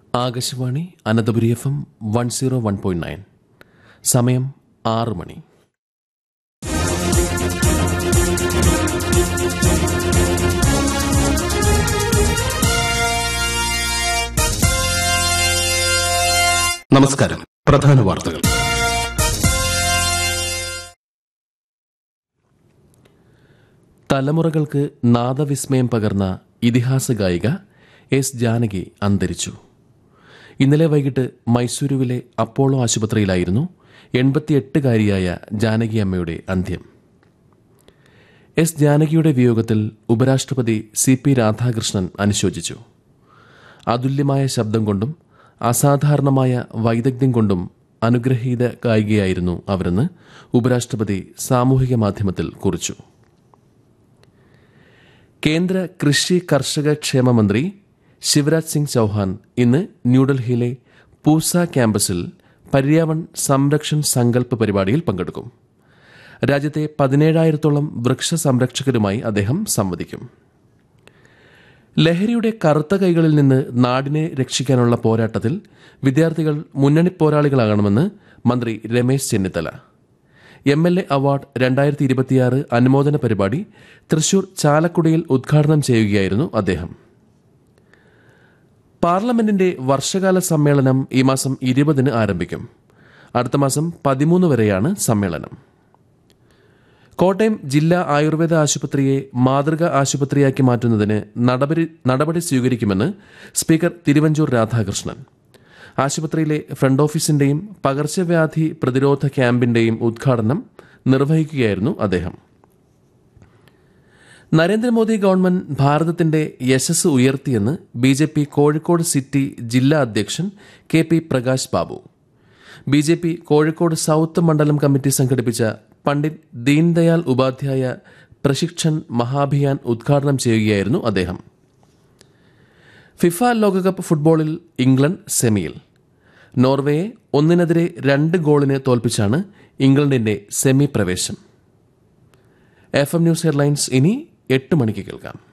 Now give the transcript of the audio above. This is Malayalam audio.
Akashvani Ananthapuri F M one zero one point nine സമയം ആറ് മണി നമസ്കാരം പ്രധാന വാർത്തകൾ തലമുറകൾക്ക് നാദവിസ്മയം പകർന്ന ഇതിഹാസ ഗായിക എസ് ജാനകി അന്തരിച്ചു ഇന്നലെ വൈകിട്ട് മൈസൂരുവിലെ അപ്പോളോ ആശുപത്രിയിലായിരുന്നു എൺപത്തിയെട്ടുകാരിയായ ജാനകി അമ്മയുടെ അന്ത്യം എസ് ജാനകിയുടെ വിയോഗത്തിൽ ഉപരാഷ്ട്രപതി സി പി രാധാകൃഷ്ണൻ അനുശോചിച്ചു അതുല്യമായ ശബ്ദം കൊണ്ടും അസാധാരണമായ വൈദഗ്ധ്യം കൊണ്ടും അനുഗ്രഹീത ഗായികയായിരുന്നു അവരെന്ന് ഉപരാഷ്ട്രപതി സാമൂഹിക മാധ്യമത്തിൽ കുറിച്ചു കേന്ദ്ര കൃഷി കർഷക ക്ഷേമ മന്ത്രി ശിവരാജ് സിംഗ് ചൌഹാൻ ഇന്ന് ന്യൂഡൽഹിയിലെ പൂസ ക്യാമ്പസിൽ പര്യാവൺ സംരക്ഷൺ സങ്കല്പ് പരിപാടിയിൽ പങ്കെടുക്കും രാജ്യത്തെ പതിനേഴായിരത്തോളം വൃക്ഷ സംരക്ഷകരുമായി അദ്ദേഹം സംവദിക്കും ലഹരിയുടെ കറുത്ത കൈകളിൽ നിന്ന് നാടിനെ രക്ഷിക്കാനുള്ള പോരാട്ടത്തിൽ വിദ്യാർത്ഥികൾ മുന്നണി പോരാളികളാകണമെന്ന് മന്ത്രി Ramesh Chennithala M L A award രണ്ടായിരത്തി ഇരുപത്തിയാറ് അനുമോദന പരിപാടി തൃശൂർ ചാലക്കുടിയിൽ ഉദ്ഘാടനം ചെയ്യുകയായിരുന്നു അദ്ദേഹം പാർലമെന്റിന്റെ വർഷകാല സമ്മേളനം ഈ മാസം ഇരുപതിന് ആരംഭിക്കും അടുത്ത മാസം പതിമൂന്ന് വരെയാണ് സമ്മേളനം കോട്ടയം ജില്ലാ ആയുർവേദ ആശുപത്രിയെ മാതൃക ആശുപത്രിയാക്കി മാറ്റുന്നതിന് നടപടി നടപടി സ്വീകരിക്കുമെന്ന് സ്പീക്കർ തിരുവഞ്ചൂർ രാധാകൃഷ്ണൻ ആശുപത്രിയിലെ ഫ്രണ്ട് ഓഫീസിന്റെയും പകർച്ചവ്യാധി പ്രതിരോധ ക്യാമ്പിന്റെയും ഉദ്ഘാടനം നിർവഹിക്കുകയായിരുന്നു അദ്ദേഹം നരേന്ദ്രമോദി ഗവൺമെന്റ് ഭാരതത്തിന്റെ യശസ് ഉയർത്തിയെന്ന് B J P Kozhikode city ജില്ലാ അധ്യക്ഷൻ K P Prakash Babu B J P Kozhikode south മണ്ഡലം കമ്മിറ്റി സംഘടിപ്പിച്ച പണ്ഡിറ്റ് ദീൻദയാൽ ഉപാധ്യായ പ്രശിക്ഷൺ മഹാഭിയാൻ ഉദ്ഘാടനം ചെയ്യുകയായിരുന്നു അദ്ദേഹം ഫിഫ ലോകകപ്പ് ഫുട്ബോളിൽ ഇംഗ്ലണ്ട് സെമിയിൽ നോർവേയെ ഒന്നിനെതിരെ രണ്ട് ഗോളിന് തോൽപ്പിച്ചാണ് ഇംഗ്ലണ്ടിന്റെ സെമി പ്രവേശം എഫ് എം ന്യൂസ് ഹെഡ്ലൈൻസ് ഇനി എട്ട് മണിക്ക് കേൾക്കാം